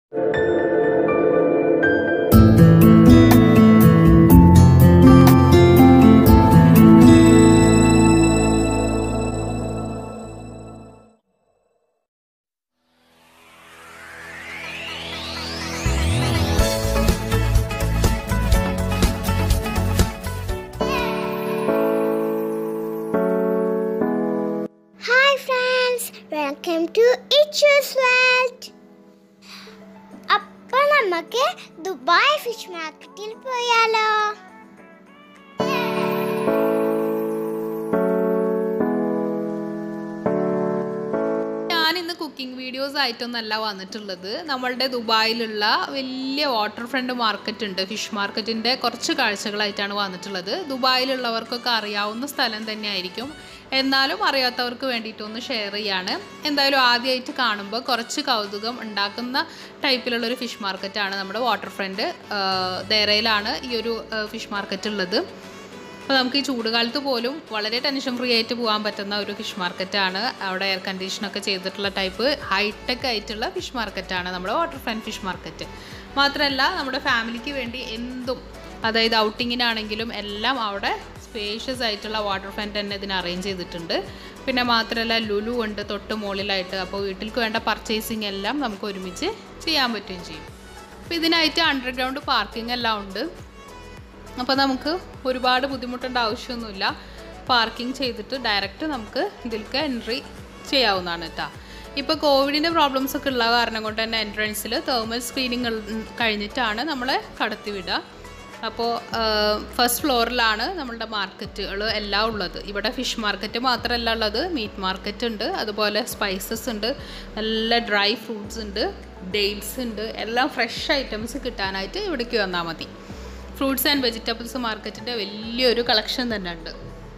hi friends welcome to Ichu's world അപ്പോൾ നമുക്ക് Dubai fish മാർക്കറ്റിൽ പോയാലോ ഞാൻ ഇന്ന് കുക്കിംഗ് വീഡിയോസ് ആയിട്ടൊന്നല്ല വന്നിട്ടുള്ളത് നമ്മളുടെ ദുബായിലുള്ള വലിയ വാട്ടർ ഫ്രണ്ട് മാർക്കറ്റ് ഉണ്ട് ഫിഷ് മാർക്കറ്റിൻ്റെ കുറച്ച് കാഴ്ചകളായിട്ടാണ് വന്നിട്ടുള്ളത് ദുബായിലുള്ളവർക്കൊക്കെ അറിയാവുന്ന സ്ഥലം തന്നെയായിരിക്കും എന്നാലും അറിയാത്തവർക്ക് വേണ്ടിയിട്ടൊന്ന് ഷെയർ ചെയ്യാണ് എന്തായാലും ആദ്യമായിട്ട് കാണുമ്പോൾ കുറച്ച് കൗതുകം ഉണ്ടാക്കുന്ന ടൈപ്പിലുള്ളൊരു ഫിഷ് മാർക്കറ്റാണ് നമ്മുടെ വാട്ടർ ഫ്രണ്ട് ദേരയിലാണ് ഈ ഒരു ഫിഷ് മാർക്കറ്റ് ഉള്ളത് അപ്പോൾ നമുക്ക് ഈ ചൂടുകാലത്ത് പോലും വളരെ ടെൻഷൻ ഫ്രീ ആയിട്ട് പോകാൻ പറ്റുന്ന ഒരു ഫിഷ് മാർക്കറ്റാണ് അവിടെ എയർ കണ്ടീഷനൊക്കെ ചെയ്തിട്ടുള്ള ടൈപ്പ് ഹൈടെക് ആയിട്ടുള്ള ഫിഷ് മാർക്കറ്റാണ് നമ്മുടെ വാട്ടർ ഫ്രണ്ട് ഫിഷ് മാർക്കറ്റ് മാത്രമല്ല നമ്മുടെ ഫാമിലിക്ക് വേണ്ടി എന്തും അതായത് ഔട്ടിങ്ങിനാണെങ്കിലും എല്ലാം അവിടെ സ്പേഷ്യസ് ആയിട്ടുള്ള വാട്ടർ ഫ്രണ്ട് തന്നെ ഇതിന് അറേഞ്ച് ചെയ്തിട്ടുണ്ട് പിന്നെ മാത്രമല്ല ലുലു ഉണ്ട് തൊട്ട് മുകളിലായിട്ട് അപ്പോൾ വീട്ടിലേക്ക് വേണ്ട പർച്ചേസിങ് എല്ലാം നമുക്ക് ഒരുമിച്ച് ചെയ്യാൻ പറ്റുകയും ചെയ്യും അപ്പോൾ ഇതിനായിട്ട് അണ്ടർഗ്രൗണ്ട് പാർക്കിംഗ് എല്ലാം ഉണ്ട് അപ്പോൾ നമുക്ക് ഒരുപാട് ബുദ്ധിമുട്ടേണ്ട ആവശ്യമൊന്നുമില്ല പാർക്കിംഗ് ചെയ്തിട്ട് ഡയറക്റ്റ് നമുക്ക് ഇതിലേക്ക് എൻട്രി ചെയ്യാവുന്നതാണ് കേട്ടോ ഇപ്പോൾ കോവിഡിൻ്റെ പ്രോബ്ലംസ് ഒക്കെ ഉള്ള കാരണം കൊണ്ട് തന്നെ എൻട്രൻസിൽ തേർമൽ സ്ക്രീനിങ് കഴിഞ്ഞിട്ടാണ് നമ്മളെ കടത്തി വിടുക അപ്പോൾ ഫസ്റ്റ് ഫ്ലോറിലാണ് നമ്മളുടെ മാർക്കറ്റുകൾ എല്ലാം ഉള്ളത് ഇവിടെ ഫിഷ് മാർക്കറ്റ് മാത്രമല്ല ഉള്ളത് മീറ്റ് മാർക്കറ്റ് ഉണ്ട് അതുപോലെ സ്പൈസസ് ഉണ്ട് നല്ല ഡ്രൈ ഫ്രൂട്ട്സ് ഉണ്ട് ഡേറ്റ്സ് ഉണ്ട് എല്ലാം ഫ്രഷ് ഐറ്റംസ് കിട്ടാനായിട്ട് ഇവിടേക്ക് വന്നാൽ മതി ഫ്രൂട്ട്സ് ആൻഡ് വെജിറ്റബിൾസ് മാർക്കറ്റിൻ്റെ വലിയൊരു കളക്ഷൻ തന്നെ ഉണ്ട്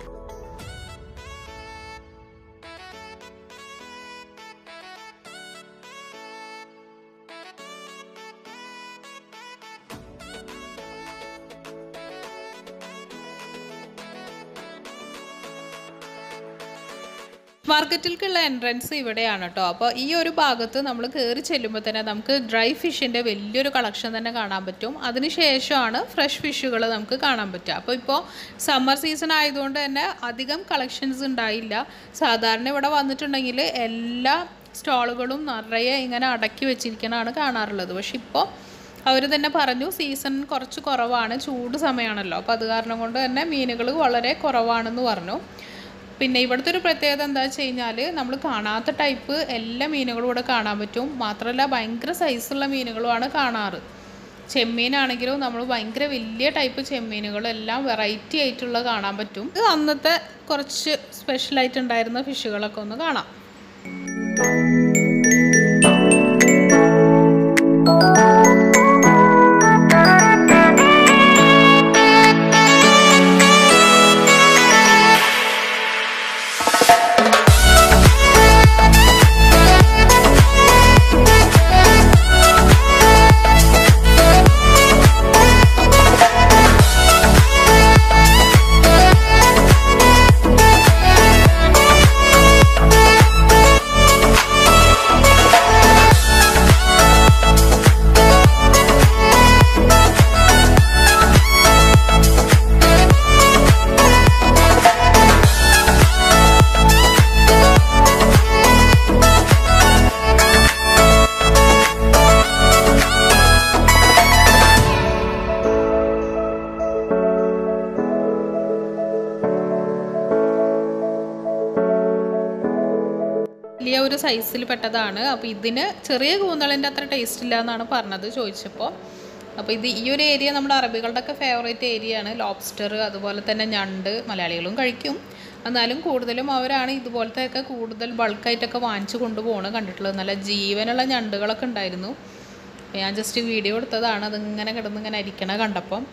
മാർക്കറ്റിലേക്കുള്ള എൻട്രൻസ് ഇവിടെയാണ് കേട്ടോ അപ്പോൾ ഈ ഒരു ഭാഗത്ത് നമ്മൾ കയറി ചെല്ലുമ്പോൾ തന്നെ നമുക്ക് ഡ്രൈ ഫിഷിൻ്റെ വലിയൊരു കളക്ഷൻ തന്നെ കാണാൻ പറ്റും അതിനുശേഷമാണ് ഫ്രഷ് ഫിഷുകൾ നമുക്ക് കാണാൻ പറ്റുക അപ്പോൾ ഇപ്പോൾ സമ്മർ സീസൺ ആയതുകൊണ്ട് തന്നെ അധികം കളക്ഷൻസ് ഉണ്ടായില്ല സാധാരണ ഇവിടെ വന്നിട്ടുണ്ടെങ്കിൽ എല്ലാ സ്റ്റാളുകളും നിറയെ ഇങ്ങനെ അടക്കി വെച്ചിരിക്കണതാണ് കാണാറുള്ളത് പക്ഷെ ഇപ്പോൾ അവർ തന്നെ പറഞ്ഞു സീസൺ കുറച്ച് കുറവാണ് ചൂട് സമയമാണല്ലോ അപ്പോൾ അത് കാരണം കൊണ്ട് തന്നെ മീനുകൾ വളരെ കുറവാണെന്ന് പറഞ്ഞു പിന്നെ ഇവിടുത്തെ ഒരു പ്രത്യേകത എന്താ വെച്ച് കഴിഞ്ഞാൽ നമ്മൾ കാണാത്ത ടൈപ്പ് എല്ലാ മീനുകളും ഇവിടെ കാണാൻ പറ്റും മാത്രമല്ല ഭയങ്കര സൈസുള്ള മീനുകളുമാണ് കാണാറ് ചെമ്മീനാണെങ്കിലും നമ്മൾ ഭയങ്കര വലിയ ടൈപ്പ് ചെമ്മീനുകളും എല്ലാം വെറൈറ്റി ആയിട്ടുള്ള കാണാൻ പറ്റും ഇത് അന്നത്തെ കുറച്ച് സ്പെഷ്യലായിട്ടുണ്ടായിരുന്ന ഫിഷുകളൊക്കെ ഒന്ന് കാണാം വലിയ ഒരു സൈസിൽ പെട്ടതാണ് അപ്പോൾ ഇതിന് ചെറിയ കൂന്തളിൻ്റെ അത്ര ടേസ്റ്റ് ഇല്ല എന്നാണ് പറഞ്ഞത് ചോദിച്ചപ്പോൾ അപ്പോൾ ഇത് ഈ ഒരു ഏരിയ നമ്മുടെ അറബികളുടെ ഒക്കെ ഫേവറേറ്റ് ഏരിയ ആണ് ലോബ്സ്റ്റർ അതുപോലെ തന്നെ ഞണ്ട് മലയാളികളും കഴിക്കും എന്നാലും കൂടുതലും അവരാണ് ഇതുപോലത്തെ ഒക്കെ കൂടുതൽ ബൾക്കായിട്ടൊക്കെ വാങ്ങിച്ചു കൊണ്ടുപോകണം കണ്ടിട്ടുള്ളത് നല്ല ജീവനുള്ള ഞണ്ടുകളൊക്കെ ഉണ്ടായിരുന്നു അപ്പോൾ ഞാൻ ജസ്റ്റ് വീഡിയോ എടുത്തതാണ് അതിങ്ങനെ കിടന്ന് ഇങ്ങനെ അരിക്കണ കണ്ടപ്പം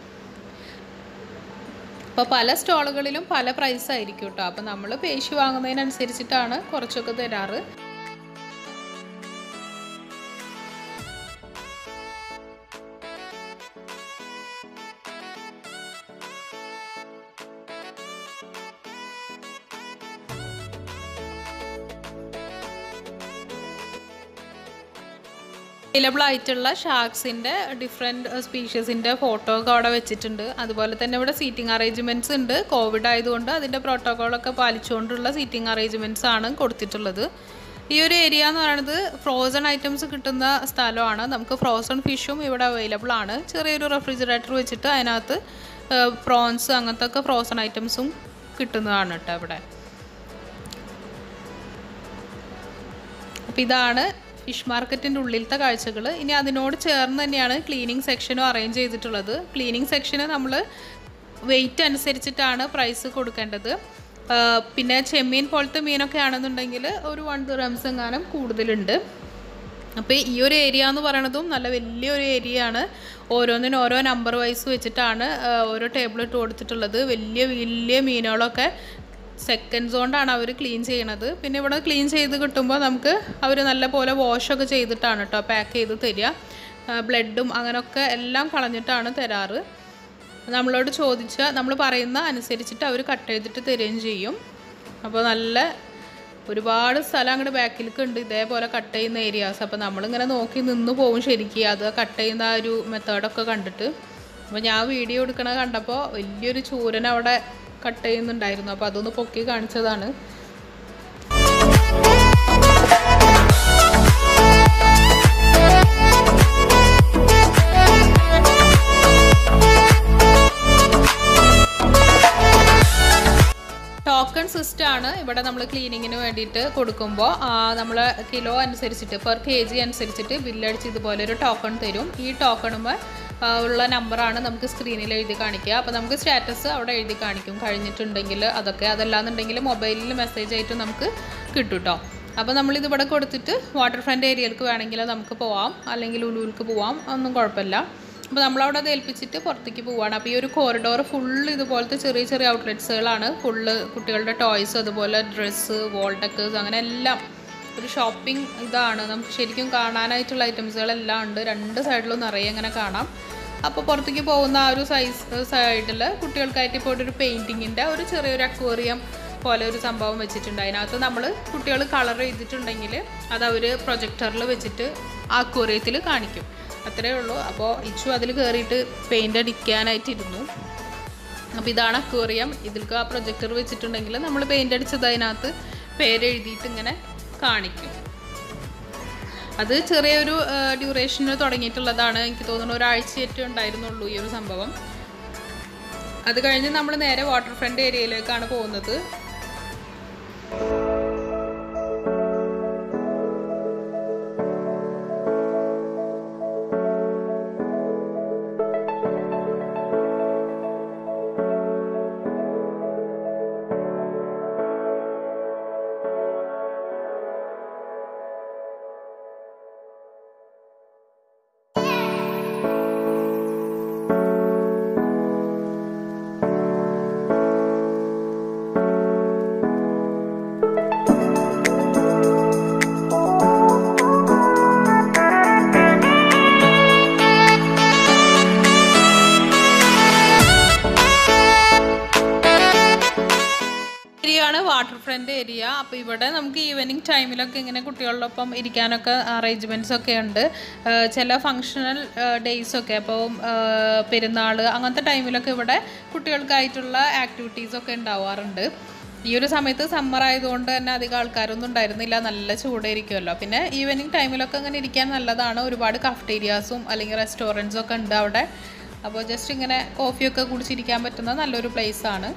അപ്പോൾ പല സ്റ്റോളുകളിലും പല പ്രൈസ് ആയിരിക്കും കേട്ടോ അപ്പോൾ നമ്മൾ പേശി വാങ്ങുന്നതിനനുസരിച്ചിട്ടാണ് കുറച്ചൊക്കെ തരാറ് അവൈലബിൾ ആയിട്ടുള്ള ഷാർക്സിൻ്റെ ഡിഫറെൻറ്റ് സ്പീഷ്യസിൻ്റെ ഫോട്ടോ ഒക്കെ അവിടെ വെച്ചിട്ടുണ്ട് അതുപോലെ തന്നെ ഇവിടെ സീറ്റിംഗ് അറേഞ്ച്മെൻറ്റ്സ് ഉണ്ട് കോവിഡ് ആയതുകൊണ്ട് അതിൻ്റെ പ്രോട്ടോക്കോളൊക്കെ പാലിച്ചുകൊണ്ടുള്ള സീറ്റിംഗ് അറേഞ്ച്മെൻറ്റ്സ് ആണ് കൊടുത്തിട്ടുള്ളത് ഈ ഒരു ഏരിയ എന്ന് പറയുന്നത് ഫ്രോസൺ ഐറ്റംസ് കിട്ടുന്ന സ്ഥലമാണ് നമുക്ക് ഫ്രോസൺ ഫിഷും ഇവിടെ അവൈലബിൾ ആണ് ചെറിയൊരു റെഫ്രിജറേറ്റർ വെച്ചിട്ട് അതിനകത്ത് പ്രോൺസ് അങ്ങനത്തെ ഒക്കെ ഫ്രോസൺ ഐറ്റംസും കിട്ടുന്നതാണ് കേട്ടോ ഇവിടെ അപ്പോൾ ഇതാണ് ഫിഷ് മാർക്കറ്റിൻ്റെ ഉള്ളിലത്തെ കാഴ്ചകൾ ഇനി അതിനോട് ചേർന്ന് തന്നെയാണ് ക്ലീനിങ് സെക്ഷനും അറേഞ്ച് ചെയ്തിട്ടുള്ളത് ക്ലീനിങ് സെക്ഷന് നമ്മൾ വെയിറ്റ് അനുസരിച്ചിട്ടാണ് പ്രൈസ് കൊടുക്കേണ്ടത് ആ, പിന്നെ ചെമ്മീൻ പോലത്തെ മീനൊക്കെ ആണെന്നുണ്ടെങ്കിൽ ഒരു വൺ ദിറംസ് എങ്ങാനും കൂടുതലുണ്ട് അപ്പോൾ ഈ ഒരു ഏരിയ എന്ന് പറയണതും നല്ല വലിയൊരു ഏരിയ ആണ് ഓരോന്നിനും ഓരോ നമ്പർ വൈസ് വെച്ചിട്ടാണ് ആ, ഓരോ ടേബിൾ ഇട്ട് കൊടുത്തിട്ടുള്ളത് വലിയ വലിയ മീനുകളൊക്കെ സെക്കൻഡ്സ് കൊണ്ടാണ് അവർ ക്ലീൻ ചെയ്യണത് പിന്നെ ഇവിടെ ക്ലീൻ ചെയ്ത് കിട്ടുമ്പോൾ നമുക്ക് അവർ നല്ല പോലെ വാഷൊക്കെ ചെയ്തിട്ടാണ് കേട്ടോ പാക്ക് ചെയ്ത് തരിക ബ്ലഡും അങ്ങനെയൊക്കെ എല്ലാം കളഞ്ഞിട്ടാണ് തരാറ് നമ്മളോട് ചോദിച്ചാൽ നമ്മൾ പറയുന്ന അനുസരിച്ചിട്ട് അവർ കട്ട് ചെയ്തിട്ട് തരികയും ചെയ്യും അപ്പോൾ നല്ല ഒരുപാട് സ്ഥലം അങ്ങോട്ട് ബാക്കിലേക്ക് ഉണ്ട് ഇതേപോലെ കട്ട് ചെയ്യുന്ന ഏരിയാസ് അപ്പോൾ നമ്മളിങ്ങനെ നോക്കി നിന്ന് പോകും ശരിക്കും അത് കട്ട് ചെയ്യുന്ന ആ ഒരു മെത്തേഡൊക്കെ കണ്ടിട്ട് അപ്പോൾ ഞാൻ വീഡിയോ എടുക്കണത് കണ്ടപ്പോൾ വലിയൊരു ചൂരൻ അവിടെ കട്ട് ചെയ്യുന്നുണ്ടായിരുന്നു അപ്പോൾ അതൊന്ന് പൊക്കി കാണിച്ചതാണ് ടോക്കൺ സിസ്റ്റം ആണ് ഇവിടെ നമ്മൾ ക്ലീനിങ്ങിന് വേണ്ടിയിട്ട് കൊടുക്കുമ്പോൾ നമ്മൾ കിലോ അനുസരിച്ചിട്ട് പെർ കെ ജി അനുസരിച്ചിട്ട് ബില്ലടിച്ച് ഇതുപോലെ ഒരു ടോക്കൺ തരും ഈ ടോക്കണുമ്പോൾ ഉള്ള നമ്പറാണ് നമുക്ക് സ്ക്രീനിൽ എഴുതി കാണിക്കുക അപ്പോൾ നമുക്ക് സ്റ്റാറ്റസ് അവിടെ എഴുതി കാണിക്കും കഴിഞ്ഞിട്ടുണ്ടെങ്കിൽ അതൊക്കെ അതല്ലാന്നുണ്ടെങ്കിൽ മൊബൈലിൽ മെസ്സേജ് ആയിട്ട് നമുക്ക് കിട്ടും കേട്ടോ അപ്പോൾ നമ്മളിത് ഇവിടെ കൊടുത്തിട്ട് വാട്ടർ ഫ്രണ്ട് ഏരിയയിലേക്ക് വേണമെങ്കിൽ നമുക്ക് പോവാം അല്ലെങ്കിൽ ഉലൂർക്ക് പോവാം ഒന്നും കുഴപ്പമില്ല അപ്പോൾ നമ്മളവിടെ അത് ഏൽപ്പിച്ചിട്ട് പുറത്തേക്ക് പോവാണ് അപ്പോൾ ഈ ഒരു കോറിഡോർ ഫുള്ള് ഇതുപോലത്തെ ചെറിയ ചെറിയ ഔട്ട്ലെറ്റ്സുകളാണ് ഫുള്ള് കുട്ടികളുടെ ടോയ്സ് അതുപോലെ ഡ്രസ്സ് വോൾ ഡെക്കേഴ്സ് അങ്ങനെ എല്ലാം ഒരു ഷോപ്പിംഗ് ഇതാണ് നമുക്ക് ശരിക്കും കാണാനായിട്ടുള്ള ഐറ്റംസുകളെല്ലാം ഉണ്ട് രണ്ട് സൈഡിലും നിറയെ ഇങ്ങനെ കാണാം അപ്പോൾ പുറത്തേക്ക് പോകുന്ന ആ ഒരു സൈസ് സൈഡിൽ കുട്ടികൾക്കായിട്ട് ഇപ്പോൾ ഒരു പെയിൻറ്റിങ്ങിൻ്റെ ഒരു ചെറിയൊരു അക്വേറിയം പോലെ ഒരു സംഭവം വെച്ചിട്ടുണ്ട് അതിനകത്ത് നമ്മൾ കുട്ടികൾ കളർ ചെയ്തിട്ടുണ്ടെങ്കിൽ അത് അവർ പ്രൊജക്ടറിൽ വെച്ചിട്ട് ആ അക്വേറിയത്തിൽ കാണിക്കും അത്രയേ ഉള്ളൂ അപ്പോൾ ഇച്ചു അതിൽ കയറിയിട്ട് പെയിൻ്റ് അടിക്കാനായിട്ടിരുന്നു അപ്പോൾ ഇതാണ് അക്വേറിയം ഇതിൽക്ക് ആ പ്രൊജക്ടർ വെച്ചിട്ടുണ്ടെങ്കിൽ നമ്മൾ പെയിൻ്റ് അടിച്ചത് അതിനകത്ത് പേരെഴുതിയിട്ട് ഇങ്ങനെ കാണിക്കും അത് ചെറിയൊരു ഡ്യൂറേഷന് തുടങ്ങിയിട്ടുള്ളതാണ് എനിക്ക് തോന്നുന്നു ഒരാഴ്ചയേറ്റേ ഉണ്ടായിരുന്നുള്ളൂ ഈ ഒരു സംഭവം അത് കഴിഞ്ഞ് നമ്മൾ നേരെ വാട്ടർ ഫ്രണ്ട് ഏരിയയിലേക്കാണ് പോകുന്നത് ഏരിയയാണ് വാട്ടർ ഫ്രണ്ട് ഏരിയ അപ്പോൾ ഇവിടെ നമുക്ക് ഈവനിങ് ടൈമിലൊക്കെ ഇങ്ങനെ കുട്ടികളോടൊപ്പം ഇരിക്കാനൊക്കെ അറേഞ്ച്മെൻറ്റ്സ് ഒക്കെ ഉണ്ട് ആ, ചില ഫങ്ഷണൽ ഡേയ്സ് ഒക്കെ അപ്പോൾ പെരുന്നാൾ അങ്ങനത്തെ ടൈമിലൊക്കെ ഇവിടെ കുട്ടികൾക്കായിട്ടുള്ള ആക്ടിവിറ്റീസ് ഒക്കെ ഉണ്ടാവാറുണ്ട് ഈ ഒരു സമയത്ത് സമ്മർ ആയതുകൊണ്ട് തന്നെ അധികം ആൾക്കാരൊന്നും ഉണ്ടായിരുന്നില്ല നല്ല ചൂടായിരിക്കുമല്ലോ പിന്നെ ഈവനിങ് ടൈമിലൊക്കെ അങ്ങനെ ഇരിക്കാൻ നല്ലതാണ് ഒരുപാട് കഫ്റ്റേരിയാസും അല്ലെങ്കിൽ റെസ്റ്റോറൻറ്റ്സും ഒക്കെ ഉണ്ട് അവിടെ അപ്പോൾ ജസ്റ്റ് ഇങ്ങനെ കോഫിയൊക്കെ കുടിച്ചിരിക്കാൻ പറ്റുന്ന നല്ലൊരു place ആണ്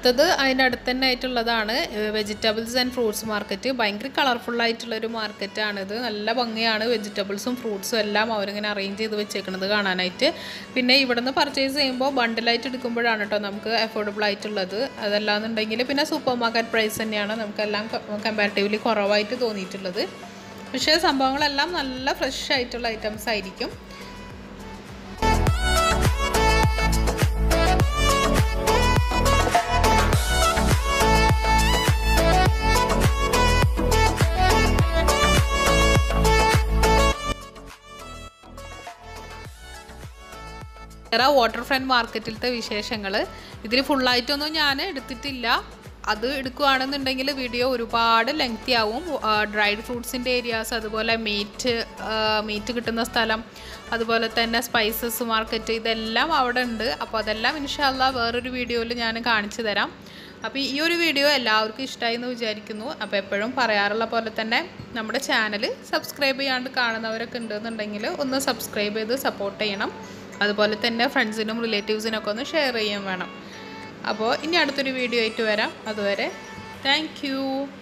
അടുത്തത് അതിൻ്റെ അടുത്ത് തന്നെ ആയിട്ടുള്ളതാണ് വെജിറ്റബിൾസ് ആൻഡ് ഫ്രൂട്ട്സ് മാർക്കറ്റ് ഭയങ്കര കളർഫുൾ ആയിട്ടുള്ളൊരു മാർക്കറ്റാണിത് നല്ല ഭംഗിയാണ് വെജിറ്റബിൾസും ഫ്രൂട്ട്സും എല്ലാം അവരിങ്ങനെ അറേഞ്ച് ചെയ്ത് വെച്ചേക്കുന്നത് കാണാനായിട്ട് പിന്നെ ഇവിടുന്ന് പർച്ചേസ് ചെയ്യുമ്പോൾ ബണ്ടിലായിട്ട് എടുക്കുമ്പോഴാണ് കേട്ടോ നമുക്ക് അഫോർഡബിൾ ആയിട്ടുള്ളത് അതല്ലാന്നുണ്ടെങ്കിൽ പിന്നെ സൂപ്പർ മാർക്കറ്റ് പ്രൈസ് തന്നെയാണ് നമുക്കെല്ലാം കമ്പാരിറ്റീവ്ലി കുറവായിട്ട് തോന്നിയിട്ടുള്ളത് പക്ഷേ സംഭവങ്ങളെല്ലാം നല്ല ഫ്രഷ് ആയിട്ടുള്ള ഐറ്റംസ് ആയിരിക്കും വേറെ വാട്ടർ ഫ്രണ്ട് മാർക്കറ്റിലത്തെ വിശേഷങ്ങൾ ഇതിൽ ഫുള്ളായിട്ടൊന്നും ഞാൻ എടുത്തിട്ടില്ല അത് എടുക്കുകയാണെന്നുണ്ടെങ്കിൽ വീഡിയോ ഒരുപാട് ലെങ്തി ആവും ഡ്രൈഡ് ഫ്രൂട്ട്സിൻ്റെ ഏരിയാസ് അതുപോലെ മീറ്റ് മീറ്റ് കിട്ടുന്ന സ്ഥലം അതുപോലെ തന്നെ സ്പൈസസ് മാർക്കറ്റ് ഇതെല്ലാം അവിടെ ഉണ്ട് അപ്പോൾ അതെല്ലാം ഇൻഷാല്ല വേറൊരു വീഡിയോയിൽ ഞാൻ കാണിച്ചു തരാം അപ്പോൾ ഈ ഒരു വീഡിയോ എല്ലാവർക്കും ഇഷ്ടമായി എന്ന് വിചാരിക്കുന്നു അപ്പോൾ എപ്പോഴും പറയാറുള്ള പോലെ തന്നെ നമ്മുടെ ചാനൽ സബ്സ്ക്രൈബ് ചെയ്യാണ്ട് കാണുന്നവരൊക്കെ ഉണ്ടെന്നുണ്ടെങ്കിൽ ഒന്ന് സബ്സ്ക്രൈബ് ചെയ്ത് സപ്പോർട്ട് ചെയ്യണം അതുപോലെ തന്നെ ഫ്രണ്ട്സിനും റിലേറ്റീവ്സിനൊക്കെ ഒന്ന് ഷെയർ ചെയ്യാൻ വേണം അപ്പോൾ ഇനി അടുത്തൊരു വീഡിയോ ആയിട്ട് വരാം അതുവരെ താങ്ക്